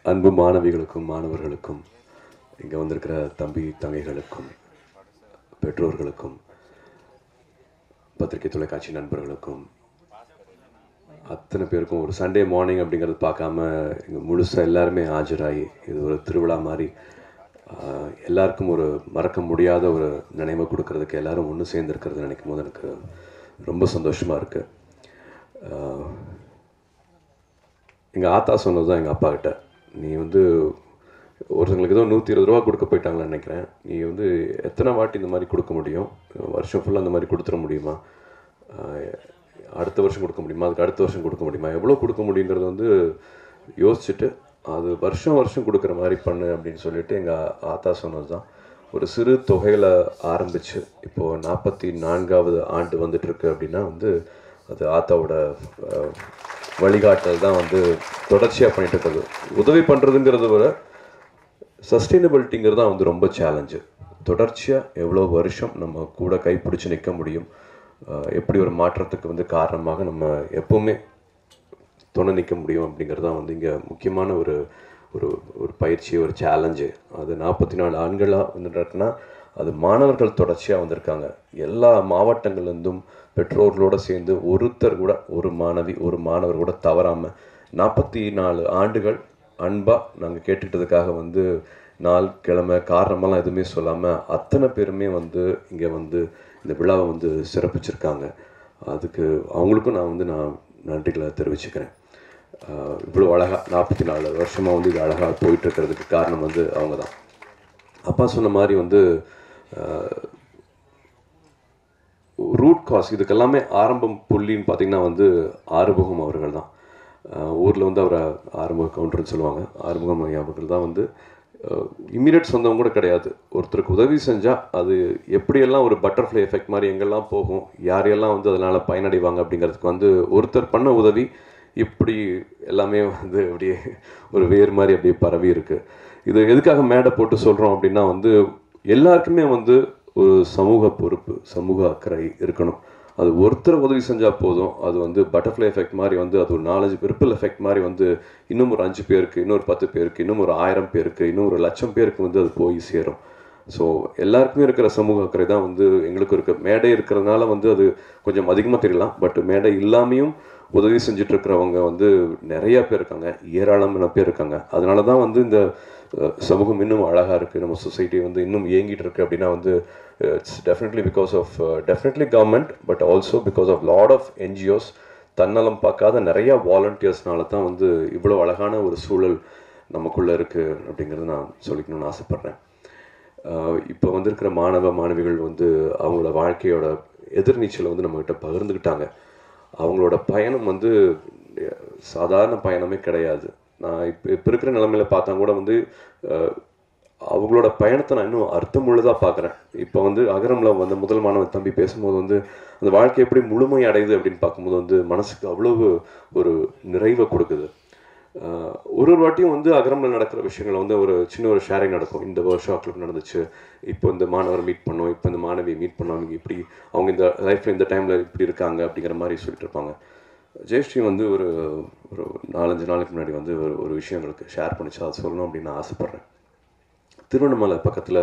அன்பு மாணவிகளுக்கும் மாணவர்களுக்கும் இங்கே வந்திருக்கிற தம்பி தங்கைகளுக்கும் பெற்றோர்களுக்கும் பத்திரிகை தொலைக்காட்சி நண்பர்களுக்கும் அத்தனை பேருக்கும் ஒரு சண்டே மார்னிங் அப்படிங்கிறது பார்க்காம இங்கே முழுசாக எல்லாருமே ஆஜராகி இது ஒரு திருவிழா மாதிரி ஆஹ், எல்லாருக்கும் ஒரு மறக்க முடியாத ஒரு நினைவை கொடுக்கறதுக்கு எல்லாரும் ஒன்று சேர்ந்துருக்கிறது நினைக்கும் போது எனக்கு ரொம்ப சந்தோஷமாக இருக்குது எங்கள் ஆத்தா சொன்னது தான் எங்கள் அப்பா கிட்ட நீ வந்து ஒருத்தங்களுக்கு ஏதோ நூற்றி இருபது ரூபா கொடுக்க போயிட்டாங்கன்னு நினைக்கிறேன் நீ வந்து எத்தனை வாட்டி இந்த மாதிரி கொடுக்க முடியும் வருஷம் ஃபுல்லாக இந்த மாதிரி கொடுத்துட முடியுமா ஆஹ் அடுத்த வருஷம் கொடுக்க முடியுமா அதுக்கு அடுத்த வருஷம் கொடுக்க முடியுமா எவ்வளோ கொடுக்க முடியுங்கிறது வந்து யோசிச்சுட்டு அது வருஷம் வருஷம் கொடுக்குற மாதிரி பண்ணு அப்படின்னு சொல்லிட்டு எங்கள் ஆத்தா சொன்னது தான் ஒரு சிறு தொகையில் ஆரம்பித்து இப்போது நாற்பத்தி நான்காவது ஆண்டு வந்துட்டுருக்கு அப்படின்னா வந்து அது ஆத்தாவோட ஆஹ், வழிகாட்டல் தான் வந்து தொடர்ச்சியாக பண்ணிட்டு இருக்கிறது உதவி பண்ணுறதுங்கிறத விட சஸ்டைனபிலிட்டிங்கிறது தான் வந்து ரொம்ப சேலஞ்சு தொடர்ச்சியாக எவ்வளோ வருஷம் நம்ம கூட கைப்பிடிச்சு நிற்க முடியும் ஆஹ் எப்படி ஒரு மாற்றத்துக்கு வந்து காரணமாக நம்ம எப்போவுமே துணை நிற்க முடியும் அப்படிங்கிறது தான் வந்து இங்கே முக்கியமான ஒரு ஒரு ஒரு பயிற்சி ஒரு சேலஞ்சு அது நாற்பத்தி நாலு ஆண்களாக வந்துட்டுனா அது மாணவர்கள் தொடர்ச்சியாக வந்திருக்காங்க எல்லா மாவட்டங்கள்லேருந்தும் பெற்றோர்களோட சேர்ந்து ஒருத்தர் கூட ஒரு மாணவி ஒரு மாணவர் கூட தவறாமல் நாற்பத்தி நாலு ஆண்டுகள் அன்பாக நாங்கள் கேட்டுக்கிட்டதுக்காக வந்து நாள் கிழமை காரணமெல்லாம் எதுவுமே சொல்லாமல் அத்தனை பேருமே வந்து இங்கே வந்து இந்த விழாவை வந்து சிறப்பிச்சிருக்காங்க அதுக்கு அவங்களுக்கும் நான் வந்து நான் நன்றிகளை தெரிவிச்சுக்கிறேன் ஆஹ் இவ்வளோ அழகாக நாற்பத்தி நாலு வருஷமாக வந்து இது அழகாக போயிட்டு இருக்கிறதுக்கு காரணம் வந்து அவங்க தான் அப்பா சொன்ன மாதிரி வந்து ரூட் காஸ் இதுக்கெல்லாமே ஆரம்பம் புள்ளின்னு பார்த்தீங்கன்னா வந்து ஆறுமுகம் அவர்கள் தான் ஊரில் வந்து அவரை ஆறுமுக கவுண்டர்னு சொல்லுவாங்க ஆறுமுகம் ஐயா அவர்கள் தான் வந்து இம்மீடியட் சொந்தம் கூட கிடையாது ஒருத்தருக்கு உதவி செஞ்சால் அது எப்படியெல்லாம் ஒரு பட்டர்ஃப்ளை எஃபெக்ட் மாதிரி எங்கெல்லாம் போகும் யாரையெல்லாம் வந்து அதனால் பயனடைவாங்க அப்படிங்கிறதுக்கு வந்து ஒருத்தர் பண்ண உதவி இப்படி எல்லாமே வந்து அப்படியே ஒரு வேர் மாதிரி அப்படியே பரவி இருக்கு இது எதுக்காக மேடை போட்டு சொல்கிறோம் அப்படின்னா வந்து எல்லாருக்குமே வந்து ஒரு சமூக பொறுப்பு சமூக அக்கறை இருக்கணும் அது ஒருத்தர் உதவி செஞ்சால் போதும் அது வந்து பட்டர்ஃப்ளை எஃபெக்ட் மாதிரி வந்து அது ஒரு நாலஞ்சு ரிப்பிள் எஃபெக்ட் மாதிரி வந்து இன்னும் ஒரு அஞ்சு பேருக்கு இன்னொரு பத்து பேருக்கு இன்னும் ஒரு ஆயிரம் பேருக்கு இன்னும் ஒரு லட்சம் பேருக்கு வந்து அது போய் சேரும் ஸோ எல்லாருக்குமே இருக்கிற சமூக அக்கறை தான் வந்து எங்களுக்கு இருக்க மேடை இருக்கிறதுனால வந்து அது கொஞ்சம் அதிகமாக தெரியலாம் பட் மேடை இல்லாமையும் உதவி செஞ்சுட்டு இருக்கிறவங்க வந்து நிறைய பேர் இருக்காங்க ஏராளமான பேர் இருக்காங்க அதனால தான் வந்து இந்த அஹ், சமூகம் இன்னும் அழகாக இருக்குது நம்ம சொசைட்டி வந்து இன்னும் இயங்கிட்டு இருக்கு அப்படின்னா வந்து it's definitely because of definitely government but also because of lot of NGOs தன்னலம் பார்க்காத நிறைய வாலண்டியர்ஸ்னால தான் வந்து இவ்வளோ அழகான ஒரு சூழல் நமக்குள்ளே இருக்குது அப்படிங்கிறது நான் சொல்லிக்கணும்னு ஆசைப்பட்றேன் இப்போ வந்திருக்கிற மாணவ மாணவிகள் வந்து அவங்களோட வாழ்க்கையோட எதிர்நீச்சலை வந்து நம்மக்கிட்ட பகிர்ந்துக்கிட்டாங்க அவங்களோட பயணம் வந்து அஹ், சாதாரண பயணமே கிடையாது நான் இப்போ இப்போ இருக்கிற நிலைமையில பார்த்தா கூட வந்து அஹ், அவங்களோட பயணத்தை நான் இன்னும் அர்த்தமுள்ளதாக பார்க்குறேன் இப்போ வந்து அகரமில் வந்து முதல் மாணவன் தம்பி பேசும்போது வந்து அந்த வாழ்க்கை எப்படி முழுமை அடையுது அப்படின்னு பார்க்கும்போது வந்து மனசுக்கு அவ்வளவு ஒரு நிறைவை கொடுக்குது ஆஹ் ஒரு ஒரு வாட்டியும் வந்து அகரமில் நடக்கிற விஷயங்கள் வந்து ஒரு சின்ன ஒரு ஷேரிங் நடக்கும் இந்த ஒர்க் கிளப் நடந்துச்சு இப்போ இந்த மாணவர் மீட் பண்ணோம் இப்போ இந்த மாணவியை மீட் பண்ணோம் அவங்க இப்படி அவங்க இந்த லைஃப்பில் இந்த டைமில் இப்படி இருக்காங்க அப்படிங்கிற மாதிரி சொல்லிட்டு இருப்பாங்க ஜெயஸ்ரீ வந்து ஒரு ஒரு நாலஞ்சு நாளைக்கு முன்னாடி வந்து ஒரு ஒரு விஷயம் எங்களுக்கு ஷேர் பண்ணிச்சு அதை சொல்லணும் அப்படின்னு நான் ஆசைப்பட்றேன் திருவண்ணாமலை பக்கத்தில்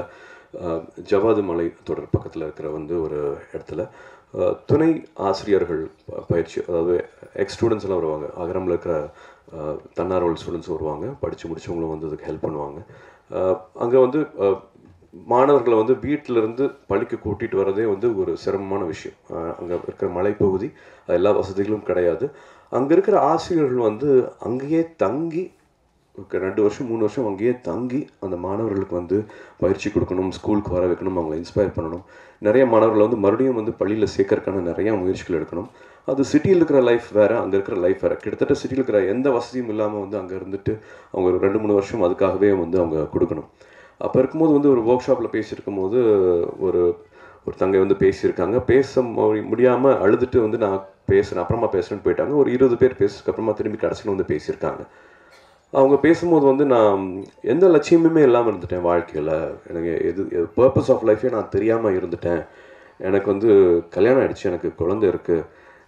ஜவாது மலை தொடர் பக்கத்தில் இருக்கிற வந்து ஒரு இடத்துல அஹ், துணை ஆசிரியர்கள் ப- பயிற்சி அதாவது எக்ஸ் ஸ்டூடெண்ட்ஸ் எல்லாம் வருவாங்க அகரமில் இருக்கிற அஹ், தன்னார்வல் ஸ்டூடெண்ட்ஸ் வருவாங்க படித்து முடிச்சவங்களும் வந்து அதுக்கு ஹெல்ப் பண்ணுவாங்க அங்கே வந்து அஹ், மாணவர்களை வந்து வீட்டில இருந்து பள்ளிக்கு கூட்டிகிட்டு வரதே வந்து ஒரு சிரமமான விஷயம் அங்கே இருக்கிற மலைப்பகுதி அது எல்லா வசதிகளும் கிடையாது அங்கே இருக்கிற ஆசிரியர்கள் வந்து அங்கேயே தங்கி ஒரு ரெண்டு வருஷம் மூணு வருஷம் அங்கேயே தங்கி அந்த மாணவர்களுக்கு வந்து பயிற்சி கொடுக்கணும் ஸ்கூலுக்கு வர வைக்கணும் அவங்களை இன்ஸ்பயர் பண்ணணும் நிறைய மாணவர்களை வந்து மறுபடியும் வந்து பள்ளியில் சேர்க்கறதுக்கான நிறைய முயற்சிகள் எடுக்கணும் அது சிட்டியில் இருக்கிற லைஃப் வேறு அங்கே இருக்கிற லைஃப் வேறு கிட்டத்தட்ட சிட்டியில் இருக்கிற எந்த வசதியும் இல்லாமல் வந்து அங்கே இருந்துட்டு அவங்க ஒரு ரெண்டு மூணு வருஷம் அதுக்காகவே வந்து அவங்க கொடுக்கணும் அப்போ இருக்கும்போது வந்து ஒரு ஒர்க் ஷாப்பில் பேசியிருக்கும் போது ஒரு ஒரு தங்கை வந்து பேசியிருக்காங்க பேச மு- முடியாம அழுதுட்டு வந்து நான் பேசுகிறேன் அப்புறமா பேசுகிறேன்னு போயிட்டாங்க ஒரு இருபது பேர் பேசுறதுக்கு அப்புறமா திரும்பி கடைசியில் வந்து பேசியிருக்காங்க அவங்க பேசும்போது வந்து நான் எந்த லட்சியமுமே இல்லாமல் இருந்துட்டேன் வாழ்க்கையில் எனக்கு எது பர்பஸ் ஆஃப் லைஃபே நான் தெரியாமல் இருந்துட்டேன் எனக்கு வந்து கல்யாணம் ஆயிடுச்சு எனக்கு குழந்தை இருக்குது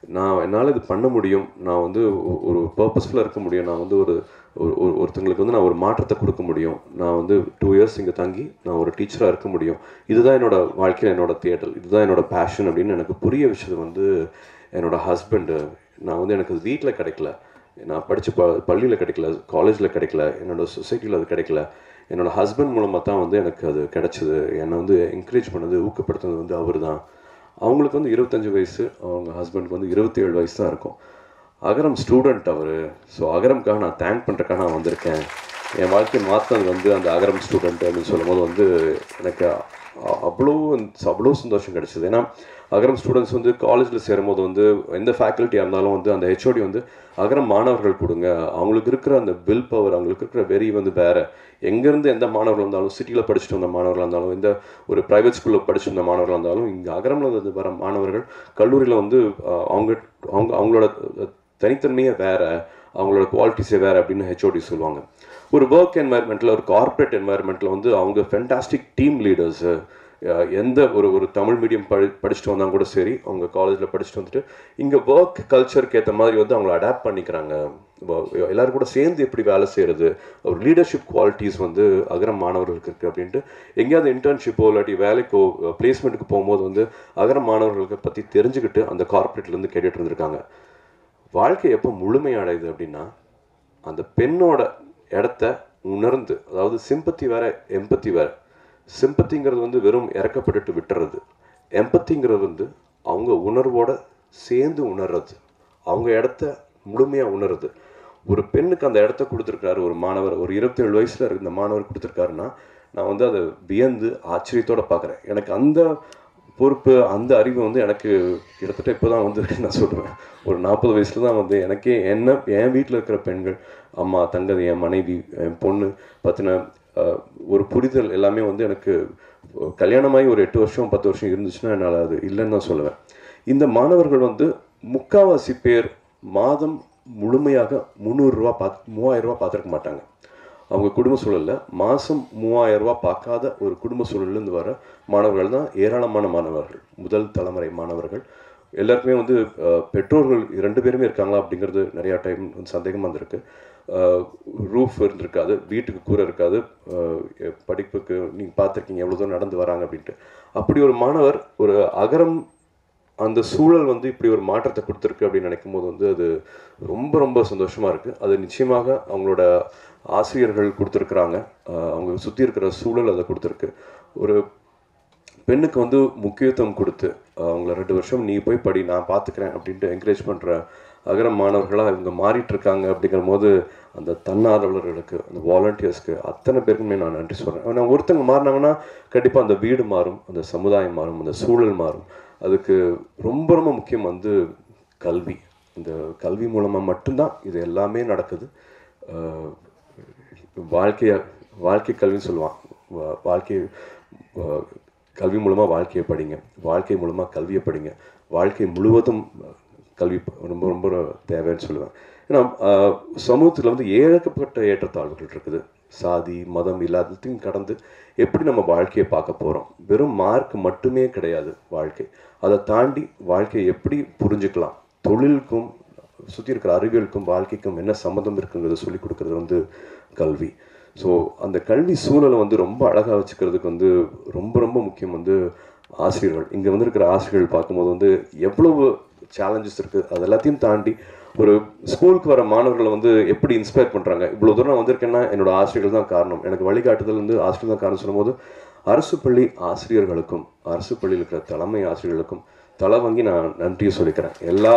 நான் என்னால் இது பண்ண முடியும் நான் வந்து ஒ- ஒரு பர்பஸ்ஃபுல்லாக இருக்க முடியும் நான் வந்து ஒரு ஒரு- ஒரு- ஒருத்தங்களுக்கு வந்து நான் ஒரு மாற்றத்தை கொடுக்க முடியும் நான் வந்து டூ இயர்ஸ் இங்கே தங்கி நான் ஒரு டீச்சராக இருக்க முடியும் இதுதான் என்னோட வாழ்க்கையில் என்னோட தேடல் இதுதான் என்னோட பேஷன் அப்படின்னு எனக்கு புரிய வச்சது வந்து என்னோட ஹஸ்பண்டு நான் வந்து எனக்கு வீட்டில் கிடைக்கல நான் படித்த ப பள்ளியில் கிடைக்கல காலேஜில் கிடைக்கல என்னோட சொசைட்டியில் அது கிடைக்கல என்னோட ஹஸ்பண்ட் மூலமாக தான் வந்து எனக்கு அது கிடைச்சது என்னை வந்து என்கரேஜ் பண்ணது ஊக்கப்படுத்துனது வந்து அவர் தான் அவங்களுக்கு வந்து இருபத்தஞ்சு வயசு அவங்க ஹஸ்பண்டுக்கு வந்து இருபத்தி ஏழு வயசு தான் இருக்கும் அகரம் ஸ்டூடெண்ட் அவர் ஸோ அகரம்காக நான் தேங்க் பண்ணுறக்காக நான் வந்திருக்கேன் என் வாழ்க்கையை மாற்றினது வந்து அந்த அகரம் ஸ்டூடெண்ட் அப்படின்னு சொல்லும்போது வந்து எனக்கு அ- அவ்வளோ வந்து- அவ்வளோ சந்தோஷம் கிடைச்சது ஏன்னா அகரம் ஸ்டூடெண்ட்ஸ் வந்து காலேஜில் சேரும்போது வந்து எந்த ஃபேக்கல்ட்டியாக இருந்தாலும் வந்து அந்த ஹெச்ஓடி வந்து அகரம் மாணவர்கள் கொடுங்க அவங்களுக்கு இருக்கிற அந்த வில் பவர் அவங்களுக்கு இருக்கிற வெறி வந்து வேற எங்கேருந்து எந்த மாணவர்கள் இருந்தாலும் சிட்டியில் படிச்சுட்டு வந்த மாணவர்களாக இருந்தாலும் எந்த ஒரு ப்ரைவேட் ஸ்கூலில் படிச்சுட்டு வந்த மாணவர்களாக இருந்தாலும் இங்கே அகரமில் வந்து வர மாணவர்கள் கல்லூரியில் வந்து அஹ், அவங்க அவங்க அவங்களோட தனித்தன்மையே வேற அவங்களோட குவாலிட்டிஸே வேற அப்படின்னு ஹெச்ஓடி சொல்லுவாங்க ஒரு ஒர்க் என்வாயர்மெண்ட்டில் ஒரு கார்ப்பரேட் என்வாயர்மெண்ட்டில் வந்து அவங்க ஃபென்டாஸ்டிக் டீம் லீடர்ஸு எந்த ஒரு ஒரு தமிழ் மீடியம் படி படிச்சுட்டு வந்தால் கூட சரி அவங்க காலேஜில் படிச்சுட்டு வந்துட்டு இங்கே ஒர்க் கல்ச்சருக்கு ஏற்ற மாதிரி வந்து அவங்கள அடாப்ட் பண்ணிக்கிறாங்க வ- எல்லாரும் கூட சேர்ந்து எப்படி வேலை செய்கிறது ஒரு லீடர்ஷிப் குவாலிட்டிஸ் வந்து அகரம் மாணவர்களுக்கு இருக்குது அப்படின்ட்டு எங்கேயாவது இன்டர்ன்ஷிப்போ இல்லாட்டி வேலைக்கோ பிளேஸ்மெண்ட்டுக்கு போகும்போது வந்து அகரம் மாணவர்களுக்கு பற்றி தெரிஞ்சுக்கிட்டு அந்த கார்ப்பரேட்லேருந்து கேட்டுட்டு இருந்திருக்காங்க வாழ்க்கை எப்போ முழுமையடையுது அப்படின்னா அந்த பெண்ணோட இடத்த உணர்ந்து அதாவது சிம்பத்தி வேற எம்பத்தி வேற சிம்பத்திங்கிறது வந்து வெறும் இறக்கப்பட்டுட்டு விட்டுறது எம்பத்திங்கிறது வந்து அவங்க உணர்வோட சேர்ந்து உணர்றது அவங்க இடத்த முழுமையாக உணருது ஒரு பெண்ணுக்கு அந்த இடத்த கொடுத்துருக்காரு ஒரு மாணவர் ஒரு இருபத்தேழு வயசுல இருக்க இந்த மாணவர் கொடுத்துருக்காருன்னா நான் வந்து அதை வியந்து ஆச்சரியத்தோட பார்க்குறேன் எனக்கு அந்த பொறுப்பு அந்த அறிவு வந்து எனக்கு கிட்டத்தட்ட இப்போ தான் வந்து நான் சொல்லுவேன் ஒரு நாற்பது வயசுல தான் வந்து எனக்கே என்ன என் வீட்டில் இருக்கிற பெண்கள் அம்மா தங்கதி என் மனைவி என் பொண்ணு பற்றின ஒரு புரிதல் எல்லாமே வந்து எனக்கு கல்யாணமாகி ஒரு எட்டு வருஷம் பத்து வருஷம் இருந்துச்சுன்னா என்னால் அது இல்லைன்னு தான் சொல்லுவேன் இந்த மாணவர்கள் வந்து முக்காவாசி பேர் மாதம் முழுமையாக முந்நூறுரூவா பார்த்து மூவாயிரம் ரூபா பார்த்துருக்க மாட்டாங்க அவங்க குடும்ப சூழலில் மாதம் மூவாயிரம் ரூபாய் பார்க்காத ஒரு குடும்ப சூழல்லேருந்து வர மாணவர்கள் தான் ஏராளமான மாணவர்கள் முதல் தலைமுறை மாணவர்கள் எல்லாருக்குமே வந்து அஹ், பெற்றோர்கள் ரெண்டு பேருமே இருக்காங்களா அப்படிங்கிறது நிறையா டைம் வந்து சந்தேகமாக இருந்திருக்கு ரூஃப் இருந்திருக்காது வீட்டுக்கு கூரை இருக்காது அஹ், படிப்புக்கு நீங்கள் பார்த்துருக்கீங்க எவ்வளோ தூரம் நடந்து வராங்க அப்படின்ட்டு அப்படி ஒரு மாணவர் ஒரு அகரம் அந்த சூழல் வந்து இப்படி ஒரு மாற்றத்தை கொடுத்துருக்கு அப்படின்னு நினைக்கும் போது வந்து அது ரொம்ப ரொம்ப சந்தோஷமா இருக்கு அது நிச்சயமாக அவங்களோட ஆசிரியர்கள் கொடுத்துருக்குறாங்க ஆஹ் அவங்க சுற்றி இருக்கிற சூழல் அதை கொடுத்துருக்கு ஒரு பெண்ணுக்கு வந்து முக்கியத்துவம் கொடுத்து ஆஹ் அவங்கள ரெண்டு வருஷம் நீ போய் படி நான் பார்த்துக்கிறேன் அப்படின்ட்டு என்கரேஜ் பண்ணுற அகரம் மாணவர்களாக இவங்க மாறிட்டு இருக்காங்க அப்படிங்கிற போது அந்த தன்னார்வலர்களுக்கு அந்த வாலண்டியர்ஸ்க்கு அத்தனை பேருக்குமே நான் நன்றி சொல்கிறேன் ஆனால் ஒருத்தங்க மாறினாங்கன்னா கண்டிப்பாக அந்த வீடு மாறும் அந்த சமுதாயம் மாறும் அந்த சூழல் மாறும் அதுக்கு ரொம்ப ரொம்ப முக்கியம் வந்து கல்வி இந்த கல்வி மூலமாக மட்டும்தான் இது எல்லாமே நடக்குது ஆஹ் வாழ்க்கைய வாழ்க்கை கல்வின்னு சொல்லுவான் வா- வாழ்க்கை ஆஹ் கல்வி மூலமாக வாழ்க்கையை படிங்க வாழ்க்கை மூலமாக கல்வியை படிங்க வாழ்க்கை முழுவதும் கல்வி ப- ரொம்ப ரொம்ப தேவைன்னு சொல்லுவேன் ஏன்னா ஆஹ் சமூகத்தில் வந்து ஏகப்பட்ட ஏற்றத்தாழ்வுகள் இருக்குது சாதி மதம் எல்லாத்தையும் கடந்து எப்படி நம்ம வாழ்க்கையை பார்க்க போகிறோம் வெறும் மார்க் மட்டுமே கிடையாது வாழ்க்கை அதை தாண்டி வாழ்க்கையை எப்படி புரிஞ்சுக்கலாம் தொழிலுக்கும் சுற்றி இருக்கிற அறிவியலுக்கும் வாழ்க்கைக்கும் என்ன சம்மந்தம் இருக்குங்கிறத சொல்லி கொடுக்கறது வந்து கல்வி ஸோ அந்த கல்வி சூழலை வந்து ரொம்ப அழகாக வச்சுக்கிறதுக்கு வந்து ரொம்ப ரொம்ப முக்கியம் வந்து ஆசிரியர்கள் இங்கே வந்து இருக்கிற ஆசிரியர்கள் பார்க்கும்போது வந்து எவ்வளவு சேலஞ்சஸ் இருக்குது அது எல்லாத்தையும் தாண்டி ஒரு ஸ்கூலுக்கு வர மாணவர்களை வந்து எப்படி இன்ஸ்பயர் பண்ணுறாங்க இவ்வளோ தூரம் நான் வந்திருக்கேன்னா என்னோட ஆசிரியர்கள் தான் காரணம் எனக்கு வழிகாட்டுதல் வந்து ஆசிரியர் தான் காரணம் சொல்லும்போது அரசு பள்ளி ஆசிரியர்களுக்கும் அரசு பள்ளியில் இருக்கிற தலைமை ஆசிரியர்களுக்கும் தலை வாங்கி நான் நன்றியை சொல்லிக்கிறேன் எல்லா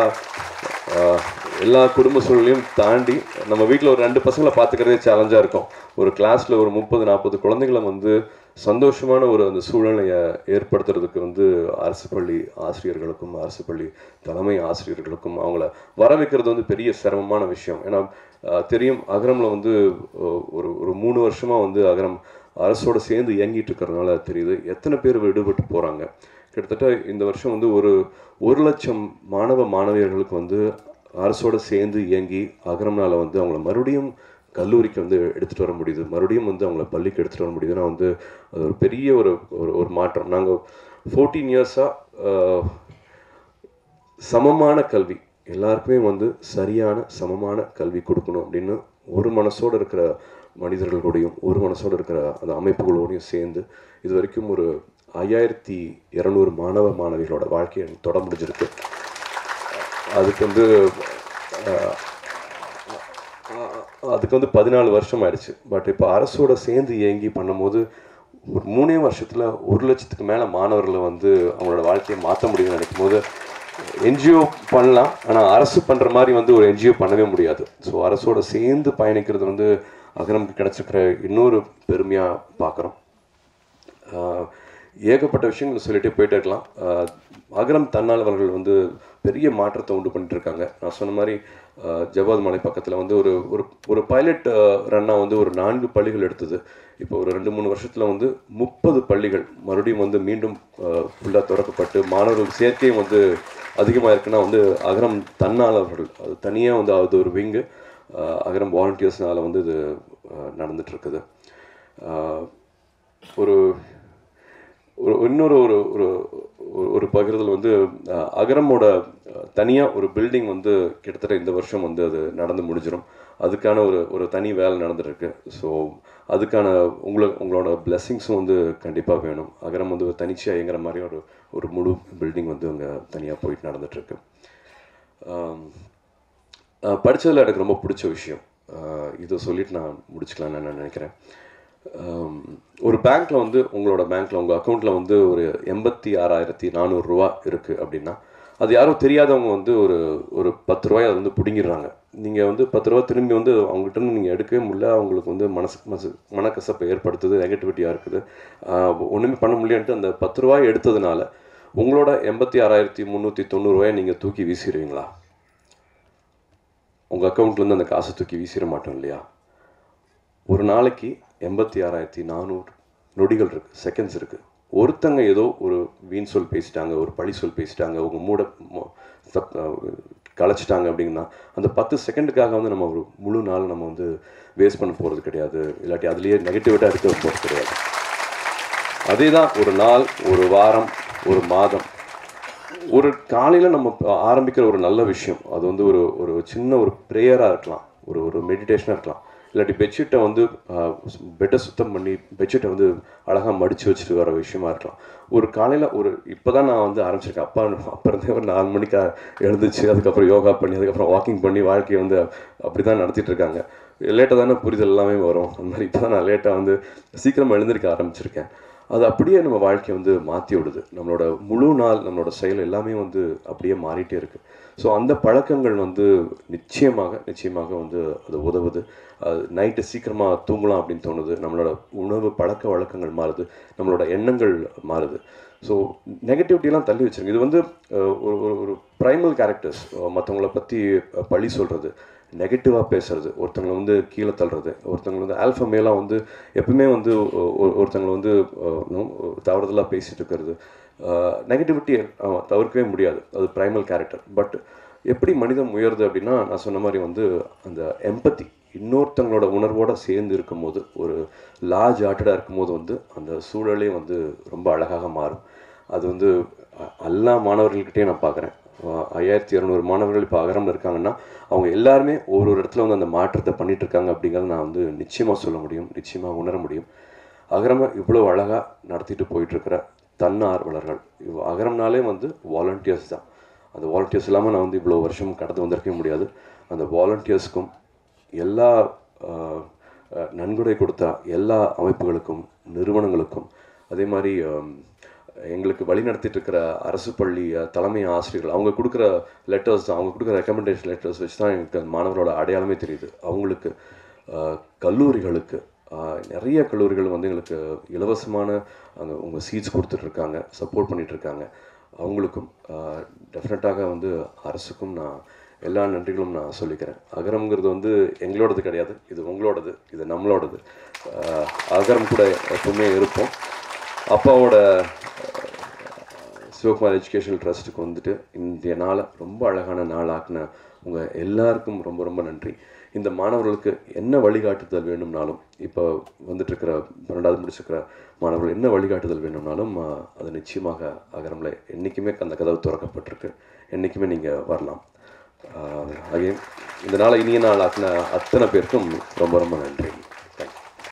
ஆஹ், எல்லா குடும்ப சூழலையும் தாண்டி நம்ம வீட்டில் ஒரு ரெண்டு பசங்களை பார்த்துக்கிறதே சேலஞ்சாக இருக்கும் ஒரு கிளாஸில் ஒரு முப்பது நாற்பது குழந்தைகளை வந்து சந்தோஷமான ஒரு அந்த சூழ்நிலையை ஏற்படுத்துறதுக்கு வந்து அரசு பள்ளி ஆசிரியர்களுக்கும் அரசு பள்ளி தலைமை ஆசிரியர்களுக்கும் அவங்கள வர வைக்கிறது வந்து பெரிய சிரமமான விஷயம் ஏன்னா ஆஹ், தெரியும் அகரமில் வந்து ஆஹ், ஒரு ஒரு மூணு வருஷமாக வந்து அகரம் அரசோட சேர்ந்து இயங்கிட்டு இருக்கிறதுனால தெரியுது எத்தனை பேர் விடுபட்டு போகிறாங்க கிட்டத்தட்ட இந்த வருஷம் வந்து ஒரு ஒரு லட்சம் மாணவ மாணவியர்களுக்கு வந்து அரசோட சேர்ந்து இயங்கி அகரம்னால வந்து அவங்கள மறுபடியும் கல்லூரிக்கு வந்து எடுத்துகிட்டு வர முடியுது மறுபடியும் வந்து அவங்கள பள்ளிக்கு எடுத்துகிட்டு வர முடியுதுன்னா வந்து அது ஒரு பெரிய ஒரு ஒரு ஒரு மாற்றம் நாங்கள் ஃபோர்டீன் இயர்ஸாக சமமான கல்வி எல்லாருக்குமே வந்து சரியான சமமான கல்வி கொடுக்கணும் அப்படின்னு ஒரு மனசோடு இருக்கிற மனிதர்களோடையும் ஒரு மனசோடு இருக்கிற அந்த அமைப்புகளோடையும் சேர்ந்து இது வரைக்கும் ஒரு ஐயாயிரத்தி இரநூறு மாணவ மாணவிகளோட வாழ்க்கையை தொட முடிஞ்சிருக்கு அதுக்கு வந்து அஹ், அஹ், அதுக்கு வந்து பதினாலு வருஷம் ஆயிடுச்சு பட் இப்போ அரசோட சேர்ந்து இயங்கி பண்ணும்போது ஒரு மூணே வருஷத்தில் ஒரு லட்சத்துக்கு மேலே மாணவர்களை வந்து அவங்களோட வாழ்க்கையை மாற்ற முடியும்னு நினைக்கும் போது என்ஜிஓ பண்ணலாம் ஆனால் அரசு பண்ணுற மாதிரி வந்து ஒரு என்ஜிஓ பண்ணவே முடியாது ஸோ அரசோட சேர்ந்து பயணிக்கிறது வந்து அகரமுக்கு கிடச்சிருக்கிற இன்னொரு பெருமையாக பார்க்குறோம் ஆஹ் ஏகப்பட்ட விஷயங்கள் சொல்லிட்டே போயிட்டே இருக்கலாம் ஆஹ் அகரம் தன்னார்வலர்கள் வந்து பெரிய மாற்றத்தை உண்டு பண்ணிட்டு இருக்காங்க நான் சொன்ன மாதிரி ஆஹ் ஜவாத் மலை பக்கத்தில் வந்து ஒரு ஒரு ஒரு பைலட் ரன்னாக வந்து ஒரு நான்கு பள்ளிகள் எடுத்தது இப்போ ஒரு ரெண்டு மூணு வருஷத்தில் வந்து முப்பது பள்ளிகள் மறுபடியும் வந்து மீண்டும் ஃபுல்லாக திறக்கப்பட்டு மாணவர்கள் சேர்க்கையும் வந்து அதிகமாக இருக்குன்னா வந்து அகரம் தன்னாளர்கள் அது தனியாக வந்து அது ஒரு விங்கு அகரம் வாலண்டியர்ஸ்னால வந்து இது ஆஹ் நடந்துட்டு இருக்குது ஆஹ் ஒரு ஒரு இன்னொரு ஒரு ஒரு ஒரு- ஒரு பகிர்தல் வந்து அஹ், அகரமோட தனியாக ஒரு பில்டிங் வந்து கிட்டத்தட்ட இந்த வருஷம் வந்து அது நடந்து முடிஞ்சிடும் அதுக்கான ஒரு ஒரு தனி வேலை நடந்துருக்கு ஸோ அதுக்கான உங்களை உங்களோட பிளெஸ்ஸிங்ஸும் வந்து கண்டிப்பாக வேணும் அகரம் வந்து ஒரு தனிச்சையாக இயங்குற மாதிரி ஒரு ஒரு முழு பில்டிங் வந்து அங்கே தனியாக போயிட்டு நடந்துட்டுருக்கு படித்ததில் எனக்கு ரொம்ப பிடிச்ச விஷயம் அஹ், இதை சொல்லிட்டு நான் முடிச்சுக்கலாம்னு நான் நினைக்கிறேன் ஆம், ஒரு பேங்க்கில் வந்து உங்களோட பேங்க்கில் உங்கள் அக்கௌண்ட்டில் வந்து ஒரு எண்பத்தி ஆறாயிரத்தி நானூறுரூவா இருக்குது அப்படின்னா அது யாரும் தெரியாதவங்க வந்து ஒரு ஒரு பத்து ரூபாய் அதை வந்து பிடுங்கிடுறாங்க நீங்கள் வந்து பத்து ரூபா திரும்பி வந்து அவங்ககிட்ட இருந்து நீங்கள் எடுக்கவே முடியல அவங்களுக்கு வந்து மனசு மனசு மனக்கசப்பை ஏற்படுத்துது நெகட்டிவிட்டியாக இருக்குது ஒன்றுமே பண்ண முடியலன்ட்டு அந்த பத்து ரூபாய் எடுத்ததுனால உங்களோட எண்பத்தி ஆறாயிரத்தி முந்நூற்றி தொண்ணூறுரூவாயை நீங்கள் தூக்கி வீசிடுவீங்களா உங்கள் அக்கௌண்ட்லேருந்து அந்த காசை தூக்கி வீசிட மாட்டோம் இல்லையா ஒரு நாளைக்கு எண்பத்தி ஆறாயிரத்தி நானூறு நொடிகள் இருக்குது செகண்ட்ஸ் இருக்குது ஒருத்தங்க ஏதோ ஒரு வீண் சொல் பேசிட்டாங்க ஒரு பழி சொல் பேசிட்டாங்க உங்க மூட மொ- தப் கலைச்சிட்டாங்க அப்படின்னா அந்த பத்து செகண்டுக்காக வந்து நம்ம ஒரு முழு நாள் நம்ம வந்து வேஸ்ட் பண்ண போகிறது கிடையாது இல்லாட்டி அதுலேயே நெகட்டிவிட்டாக இருக்க போகிறது கிடையாது அதே தான் ஒரு நாள் ஒரு வாரம் ஒரு மாதம் ஒரு காலையில் நம்ம ஆரம்பிக்கிற ஒரு நல்ல விஷயம் அது வந்து ஒரு ஒரு சின்ன ஒரு ப்ரேயராக இருக்கலாம் ஒரு ஒரு மெடிடேஷனாக இருக்கலாம் இல்லாட்டி பெட்ஷீட்டை வந்து பெட்டை சுத்தம் பண்ணி பெட்ஷீட்டை வந்து அழகாக மடித்து வச்சுட்டு வர விஷயமா இருக்கலாம் ஒரு காலையில் ஒரு இப்போ தான் நான் வந்து ஆரம்பிச்சிருக்கேன் அப்பா அப்போ இருந்தே ஒரு நாலு மணிக்கு எழுந்துச்சு அதுக்கப்புறம் யோகா பண்ணி அதுக்கப்புறம் வாக்கிங் பண்ணி வாழ்க்கையை வந்து அப்படி தான் நடத்திட்டு இருக்காங்க லேட்டாக தானே புரிதல் எல்லாமே வரும் அந்த மாதிரி இப்போ தான் நான் லேட்டாக வந்து சீக்கிரமாக எழுந்திருக்க ஆரம்பிச்சிருக்கேன் அது அப்படியே நம்ம வாழ்க்கையை வந்து மாற்றி விடுது நம்மளோட முழு நாள் நம்மளோட செயல் எல்லாமே வந்து அப்படியே மாறிட்டே இருக்கு ஸோ அந்த பழக்கங்கள் வந்து நிச்சயமாக நிச்சயமாக வந்து அது உதவுது அது நைட்டு சீக்கிரமாக தூங்கலாம் அப்படின்னு தோணுது நம்மளோட உணவு பழக்க வழக்கங்கள் மாறுது நம்மளோட எண்ணங்கள் மாறுது ஸோ நெகட்டிவிட்டிலாம் தள்ளி வச்சிருங்க இது வந்து அஹ், ஒரு ஒரு ஒரு ப்ரைமல் கேரக்டர்ஸ் மற்றவங்கள பற்றி பழி சொல்கிறது நெகட்டிவாக பேசுறது ஒருத்தங்களை வந்து கீழே தள்ளுறது ஒருத்தங்களை வந்து ஆல்ஃபா மேலாக வந்து எப்பவுமே வந்து ஒ- ஒ- ஒருத்தங்களை வந்து தவறுதலாக பேசிட்டு இருக்கிறது நெகட்டிவிட்டி தவிர்க்கவே முடியாது அது ப்ரைமல் கேரக்டர் பட் எப்படி மனிதம் உயருது அப்படின்னா நான் சொன்ன மாதிரி வந்து அந்த எம்பத்தி இன்னொருத்தங்களோட உணர்வோட சேர்ந்து இருக்கும்போது ஒரு லார்ஜ் ஆர்ட்டடாக இருக்கும்போது வந்து அந்த சூழலே வந்து ரொம்ப அழகாக மாறும் அது வந்து அ- எல்லா மாணவர்கள்கிட்டயும் நான் பார்க்குறேன் ஐயாயிரத்தி இரநூறு மாணவர்கள் இப்போ அகரம்ல இருக்காங்கன்னா அவங்க எல்லாருமே ஒரு ஒரு இடத்துல வந்து அந்த மாற்றத்தை பண்ணிட்டு இருக்காங்க அப்படிங்கிறத நான் வந்து நிச்சயமாக சொல்ல முடியும் நிச்சயமாக உணர முடியும் அகரமை இவ்வளோ அழகாக நடத்திட்டு போயிட்டு இருக்கிற தன்னார்வலர்கள் இவ் அகரம்னாலே வந்து வாலண்டியர்ஸ் தான் அந்த வாலண்டியர்ஸ் இல்லாமல் நான் வந்து இவ்வளோ வருஷம் கடந்து வந்திருக்கவே முடியாது அந்த வாலண்டியர்ஸ்க்கும் எல்லா ஆஹ், ஆஹ், நன்கொடை கொடுத்த எல்லா அமைப்புகளுக்கும் நிறுவனங்களுக்கும் அதே மாதிரி ஆம், எங்களுக்கு வழி நடத்திட்டு இருக்கிற அரசு பள்ளி அஹ், தலைமை ஆசிரியர்கள் அவங்க கொடுக்குற லெட்டர்ஸ் அவங்க கொடுக்குற ரெக்கமெண்டேஷன் லெட்டர்ஸ் வச்சு தான் எனக்கு அந்த மாணவரோட அடையாளமே தெரியுது அவங்களுக்கு ஆஹ், கல்லூரிகளுக்கு ஆஹ், நிறைய கல்லூரிகள் வந்து எங்களுக்கு இலவசமான அங்கே உங்கள் சீட்ஸ் கொடுத்துட்ருக்காங்க சப்போர்ட் பண்ணிகிட்ருக்காங்க அவங்களுக்கும் டெஃபினட்டாக வந்து அரசுக்கும் நான் எல்லா நன்றிகளும் நான் சொல்லிக்கிறேன் அகரம்ங்கிறது வந்து எங்களோடது கிடையாது இது உங்களோடது இது நம்மளோடது ஆஹ், அகரம் கூட எப்பவுமே இருப்போம் அப்பாவோட சிவகுமார் எஜுகேஷனல் ட்ரஸ்ட்டுக்கு வந்துட்டு இந்த நாளை ரொம்ப அழகான நாளாக்குன உங்கள் எல்லாருக்கும் ரொம்ப ரொம்ப நன்றி இந்த மாணவர்களுக்கு என்ன வழிகாட்டுதல் வேணும்னாலும் இப்போ வந்துட்டு இருக்கிற பன்னெண்டாவது முடிச்சிருக்கிற மாணவர்கள் என்ன வழிகாட்டுதல் வேணும்னாலும் ஆஹ், அது நிச்சயமாக அகரமில் என்றைக்குமே அந்த கதவு திறக்கப்பட்டிருக்கு என்றைக்குமே நீங்கள் வரலாம் அகைன் இந்த நாளை இனிய நாள் ஆக்கின அத்தனை பேருக்கும் ரொம்ப ரொம்ப நன்றி